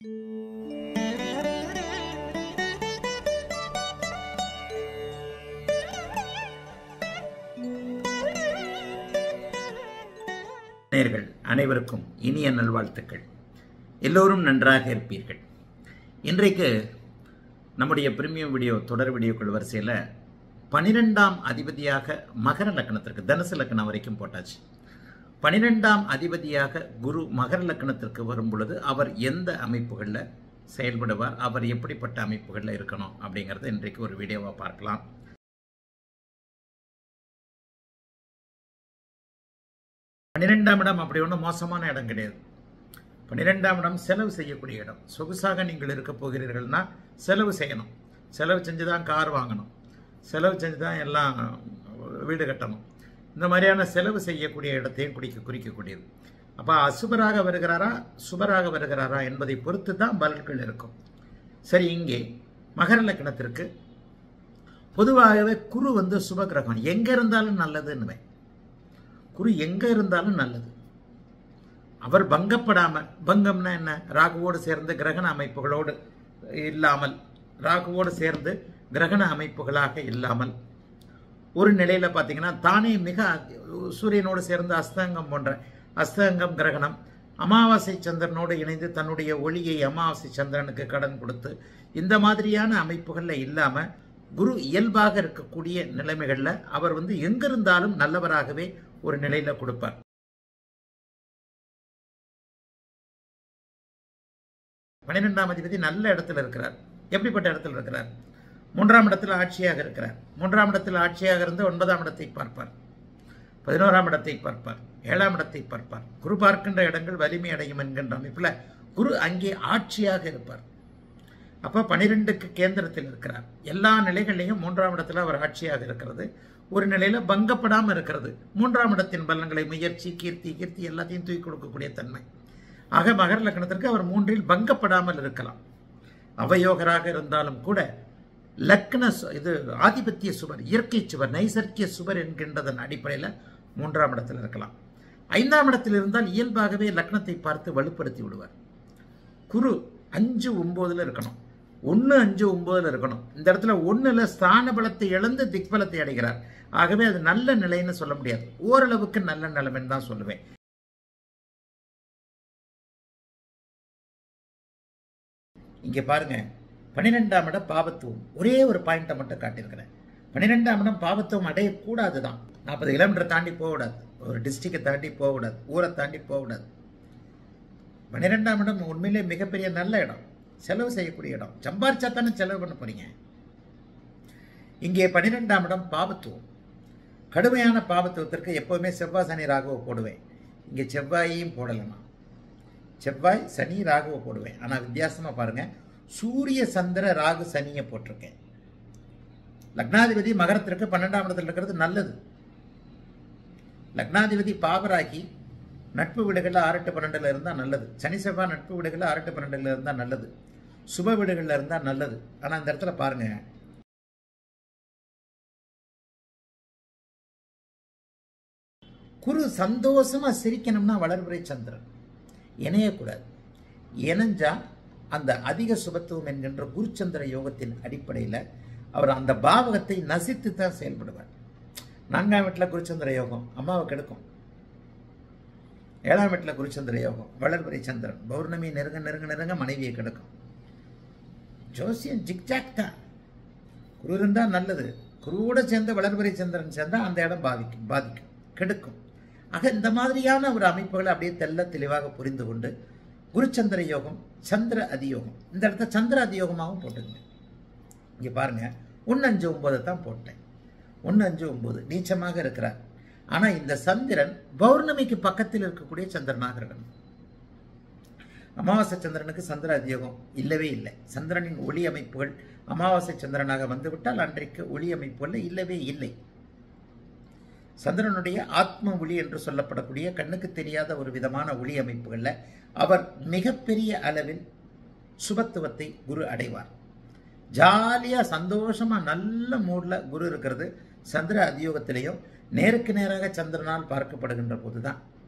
நேயர்கள் அனைவருக்கும் இனிய நல்வாழ்த்துக்கள் எல்லோரும் நன்றாக இருப்பீர்கள் இன்றைக்கு நம்முடைய பிரீமியம் வீடியோ தொடர் வீடியோக்கள் வரிசையில் பனிரெண்டாம் அதிபதியாக மகர லக்னத்திற்கு தனுசு லக்னம் வரைக்கும் போட்டாச்சு பனிரெண்டாம் அதிபதியாக குரு மகர லக்னத்திற்கு வரும் பொழுது அவர் எந்த அமைப்புகளில் செயல்படுவார் அவர் எப்படிப்பட்ட அமைப்புகளில் இருக்கணும் அப்படிங்கிறத இன்றைக்கு ஒரு வீடியோவாக பார்க்கலாம் பன்னிரெண்டாம் இடம் அப்படி ஒன்றும் மோசமான இடம் கிடையாது பன்னிரெண்டாம் இடம் செலவு செய்யக்கூடிய இடம் சொகுசாக நீங்கள் இருக்க போகிறீர்கள்னா செலவு செய்யணும் செலவு செஞ்சு தான் கார் வாங்கணும் செலவு செஞ்சு தான் எல்லாம் வீடு கட்டணும் இந்த மாதிரியான செலவு செய்யக்கூடிய இடத்தையும் குடிக்க குறிக்கக்கூடியது அப்போ அசுபராக வருகிறாரா சுபராக வருகிறாரா என்பதை பொறுத்து தான் பலன்கள் இருக்கும் சரி இங்கே மகர லக்னத்திற்கு பொதுவாகவே குரு வந்து சுப கிரகம் எங்கே இருந்தாலும் நல்லதுன்னுவேன் குரு எங்கே இருந்தாலும் நல்லது அவர் பங்கப்படாமல் பங்கம்னா என்ன ராகுவோடு சேர்ந்து கிரகண அமைப்புகளோடு இல்லாமல் ராகுவோடு சேர்ந்து கிரகண அமைப்புகளாக இல்லாமல் ஒரு நிலையில் பார்த்தீங்கன்னா தானே மிக சூரியனோடு சேர்ந்து அஸ்தங்கம் போன்ற அஸ்தங்கம் கிரகணம் அமாவாசை சந்திரனோடு இணைந்து தன்னுடைய ஒளியை அமாவாசை சந்திரனுக்கு கடன் கொடுத்து இந்த மாதிரியான அமைப்புகளில் இல்லாமல் குரு இயல்பாக இருக்கக்கூடிய நிலைமைகளில் அவர் வந்து எங்கிருந்தாலும் நல்லவராகவே ஒரு நிலையில் கொடுப்பார் பன்னிரெண்டாம் அதிபதி நல்ல இடத்துல இருக்கிறார் எப்படிப்பட்ட இடத்துல இருக்கிறார் மூன்றாம் இடத்தில் ஆட்சியாக இருக்கிறார் மூன்றாம் இடத்தில் ஆட்சியாக இருந்து ஒன்பதாம் இடத்தை பார்ப்பார் பதினோராம் இடத்தை பார்ப்பார் ஏழாம் இடத்தை பார்ப்பார் குரு பார்க்கின்ற இடங்கள் வலிமை அடையும் என்கின்ற அமைப்பில் குரு அங்கே ஆட்சியாக இருப்பார் அப்போ பனிரெண்டுக்கு கேந்திரத்தில் இருக்கிறார் எல்லா நிலைகள்லையும் மூன்றாம் இடத்துல அவர் ஆட்சியாக இருக்கிறது ஒரு நிலையில பங்கப்படாமல் இருக்கிறது மூன்றாம் இடத்தின் பலன்களை முயற்சி கீர்த்தி கீர்த்தி எல்லாத்தையும் தூக்கி கொடுக்கக்கூடிய தன்மை ஆக மகர லக்னத்திற்கு அவர் மூன்றில் பங்கப்படாமல் இருக்கலாம் அவயோகராக இருந்தாலும் கூட லக்ன இது ஆதிபத்திய சுவர் இயற்கை சுவர் நைசர்கிய சுவர் என்கின்றதன் அடிப்படையில் மூன்றாம் இடத்தில் இருக்கலாம் ஐந்தாம் இடத்தில் இருந்தால் இயல்பாகவே லக்னத்தை பார்த்து வலுப்படுத்தி விடுவார் குரு அஞ்சு ஒம்போதுல இருக்கணும் ஒன்று அஞ்சு ஒம்போதுல இருக்கணும் இந்த இடத்துல ஒன்றில் ஸ்தான பலத்தை இழந்து திக்பலத்தை அடைகிறார் ஆகவே அது நல்ல நிலைன்னு சொல்ல முடியாது ஓரளவுக்கு நல்ல நிலைமைன்னு தான் சொல்லுவேன் இங்கே பாருங்க பன்னிரெண்டாம் இடம் பாவத்துவம் ஒரே ஒரு பாயிண்ட்டை மட்டும் காட்டியிருக்கிறேன் பன்னிரெண்டாம் இடம் பாவத்துவம் அடையக்கூடாது தான் நாற்பது கிலோமீட்டர் தாண்டி போகக்கூடாது ஒரு டிஸ்ட்ரிக்டை தாண்டி போகக்கூடாது ஊரை தாண்டி போகக்கூடாது பன்னிரெண்டாம் இடம் உண்மையிலே மிகப்பெரிய நல்ல இடம் செலவு செய்யக்கூடிய இடம் சம்பாரிச்சா தானே செலவு பண்ண போறீங்க இங்கே பன்னிரெண்டாம் இடம் பாவத்துவம் கடுமையான பாவத்துவத்திற்கு எப்போவுமே செவ்வாய் சனி ராகுவை போடுவேன் இங்கே செவ்வாயையும் போடலைமா செவ்வாய் சனி ராகுவை போடுவேன் ஆனால் வித்தியாசமாக பாருங்கள் சூரிய சந்திர ராகு சனியை போட்டிருக்கேன் லக்னாதிபதி மகரத்திற்கு பன்னெண்டாம் இடத்துல இருக்கிறது நல்லது லக்னாதிபதி பாவராகி நட்பு வீடுகளில் ஆறு எட்டு பன்னெண்டில் இருந்தால் நல்லது சனி செவ்வாய் நட்பு வீடுகளில் ஆறு எட்டு பன்னெண்டில் இருந்தால் நல்லது சுப வீடுகளில் இருந்தால் நல்லது ஆனால் இந்த இடத்துல பாருங்க குரு சந்தோஷமா சிரிக்கணும்னா வளர்பிறை சந்திரன் இணையக்கூடாது இணைஞ்சா அந்த அதிக சுபத்துவம் என்கின்ற குருச்சந்திர யோகத்தின் அடிப்படையில் அவர் அந்த பாவகத்தை நசித்து தான் செயல்படுவார் நான்காம் வீட்டில் குருச்சந்திர யோகம் அம்மாவை கெடுக்கும் ஏழாம் வீட்டில் குருச்சந்திர யோகம் வளர்பிறை சந்திரன் பௌர்ணமி நெருங்க நெருங்க நெருங்க மனைவியை கெடுக்கும் ஜோசியம் ஜிக்ஜாக் தான் குரு இருந்தால் நல்லது குருவோட சேர்ந்து வளர்பிறை சந்திரன் சேர்ந்தால் அந்த இடம் பாதிக்கும் பாதிக்கும் கெடுக்கும் ஆக இந்த மாதிரியான ஒரு அமைப்புகளை அப்படியே தெல்ல தெளிவாக புரிந்து கொண்டு குருச்சந்திர யோகம் சந்திர அதியோகம் இந்த இடத்த சந்திர அதியோகமாகவும் போட்டுங்க இங்கே பாருங்க ஒன்று அஞ்சு ஒம்பது தான் போட்டேன் ஒன்று அஞ்சு ஒம்பது நீச்சமாக இருக்கிறார் ஆனால் இந்த சந்திரன் பௌர்ணமிக்கு பக்கத்தில் இருக்கக்கூடிய சந்திரனாக இருக்கணும் அமாவாசை சந்திரனுக்கு சந்திர அதியோகம் இல்லவே இல்லை சந்திரனின் ஒளி அமைப்புகள் அமாவாசை சந்திரனாக வந்துவிட்டால் அன்றைக்கு ஒளி அமைப்புகள் இல்லவே இல்லை சந்திரனுடைய ஆத்ம ஒளி என்று சொல்லப்படக்கூடிய கண்ணுக்கு தெரியாத ஒரு விதமான ஒளி அமைப்புகளில் அவர் மிகப்பெரிய அளவில் சுபத்துவத்தை குரு அடைவார் ஜாலியாக சந்தோஷமாக நல்ல மூடில் குரு இருக்கிறது சந்திர அதியோகத்திலையும் நேருக்கு நேராக சந்திரனால் பார்க்கப்படுகின்ற போது தான்